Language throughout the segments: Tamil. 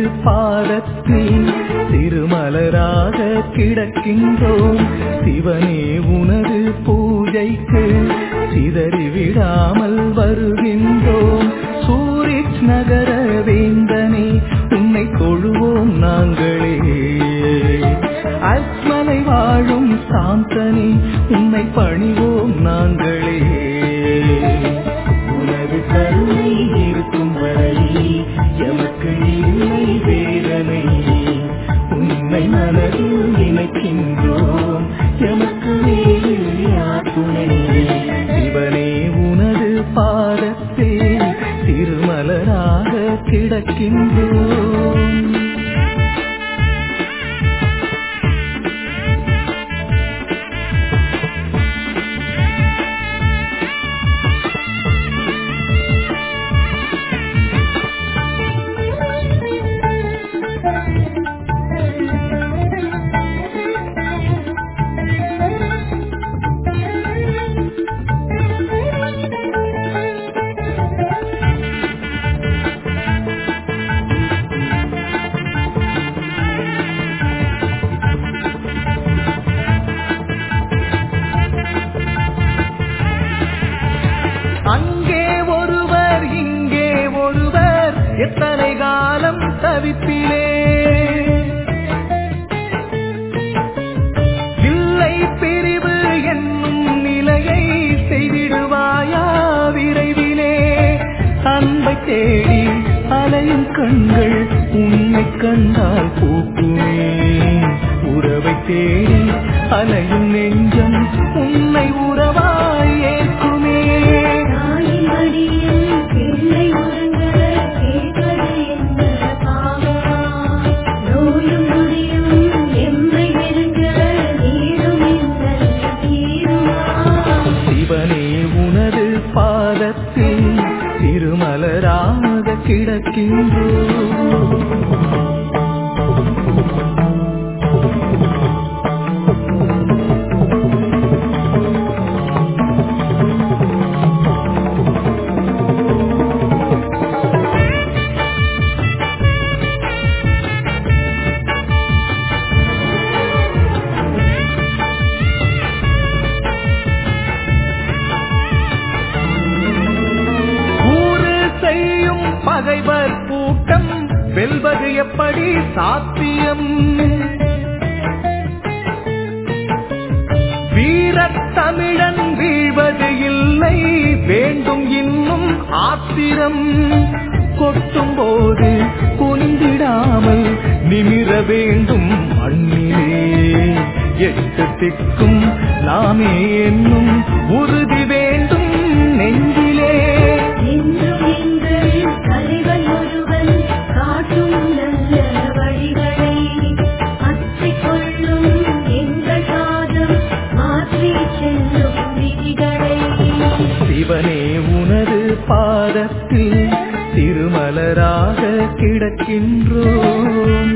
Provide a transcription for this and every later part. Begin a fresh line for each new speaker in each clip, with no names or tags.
பாதத்தில் திருமலராக கிடக்கின்றோம் சிவனே உனது பூஜைக்கு சிதறி விடாமல் வருகின்றோம் சூரிச் நகர வேந்தனே உன்னை தொழுவோம் நாங்களே அஸ்மலை வாழும் சாந்தனே உன்னை பணிவோம் நாங்களே உனது கருணை இருக்கும் வரை எமக்கு இல்லை வேதனை உன்னை மனதில் நினைக்கின்றோம் எமக்கு வேறு யார் துணை சிவனே உனது பாதத்தில் திருமலராக கிடக்கின்றோம் அங்கே ஒருவர் இங்கே ஒருவர் எத்தனை காலம் தவிப்பிலே இல்லை பிரிவு என்னும் நிலையை செய்திடுவாயா விரைவிலே அன்பை தேடி அலையும் கண்கள் உன்னை கண்டால் பூக்குமே உறவை தேடி அலையும் நெஞ்சம் உன்னை உறவாய் ஏற்குமே
தாயின் மடியில் பிள்ளை உறங்க கேட்பது என்ன பாவமா? நோயும் நொடியும் எம்மை நெருங்க நீரும் இன்னல் தீருமா?
சிவனே உனது பாதத்தில் திருமலராக கிடக்கின்றோம் ஊறு செய்யும் பகைவர் கூட்டம் வெல்வது எப்படி சாத்தியம் வீரத் தமிழன் வீழ்வது இல்லை வேண்டும் இன்னும் ஆத்திரம் கொட்டும் போது குனிந்திடாமல் நிமிர வேண்டும் மண்ணிலே எட்டு திக்கும் நாமே என்னும் உறுதி வேண்டும் நெஞ்சிலே
என்றும் எங்கள் தலைவன் ஒருவன் காட்டும் நல்ல வழிகளை அற்றிக் கொள்ளும் எங்கள் பாதம் மாற்றிச் செல்லும் விதிகளை
சிவனே உனது பாதத்தில் திருமலராக கிடக்கின்றோம்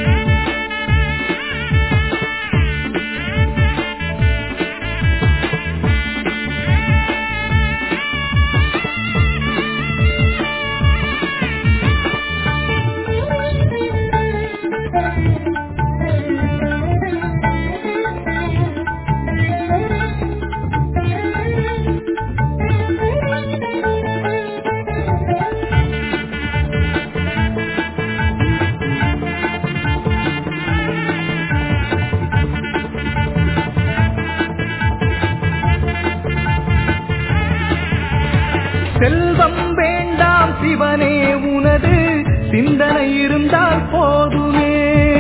செல்வம் வேண்டாம் சிவனே உனது சிந்தனை இருந்தால் போதுமே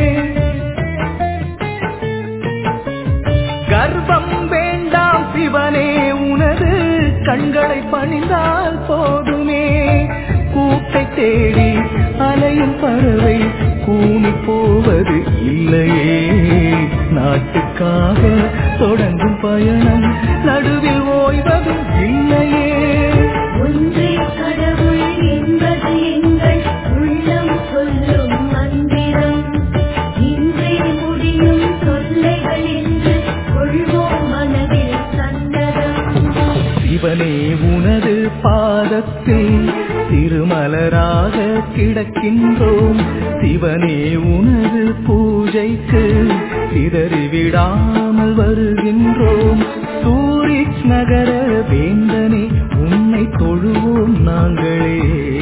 கர்ப்பம் வேண்டாம் சிவனே உனது கண்களை பணிந்தால் போதுமே கூட்டை தேடி அலையும் பறவை கூனி போவது இல்லையே நாட்டுக்காக தொடங்கும் பயணம் நடுவில் ஓய்வது இல்லையே
ஒன்றே கடவுள் என்பது எங்கள் உள்ளம் சொல்லும் மந்திரம் இன்றே முடியும் தொல்லைகள் என்று கொள்வோம் மனதில் சந்ததம்
சிவனே உனது பாதத்தில் திருமலராக கிடக்கின்றோம் சிவனே உனது பூஜைக்கு சிதறிவிடாமல் வருகின்றோம் சூரிச் நகர வேந்தனே உன்னை தொழுவோம் நாங்களே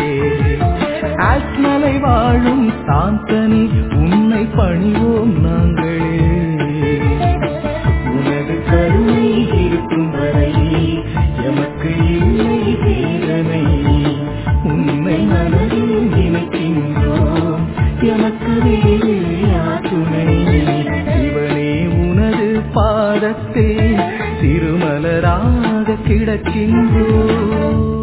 ஆஸ்மலை வாழும் சாந்தனி உன்னை பணிவோம் நாங்களே உனது கருணை இருக்கும் வரை எமக்கு இல்லை வேதனை உன்னை மனதில் நினைக்கின்றோம் எமக்கு வேறு யார் துணை சிவனே உனது பாதத்தில் திருமலராக கிடக்கின்றோம்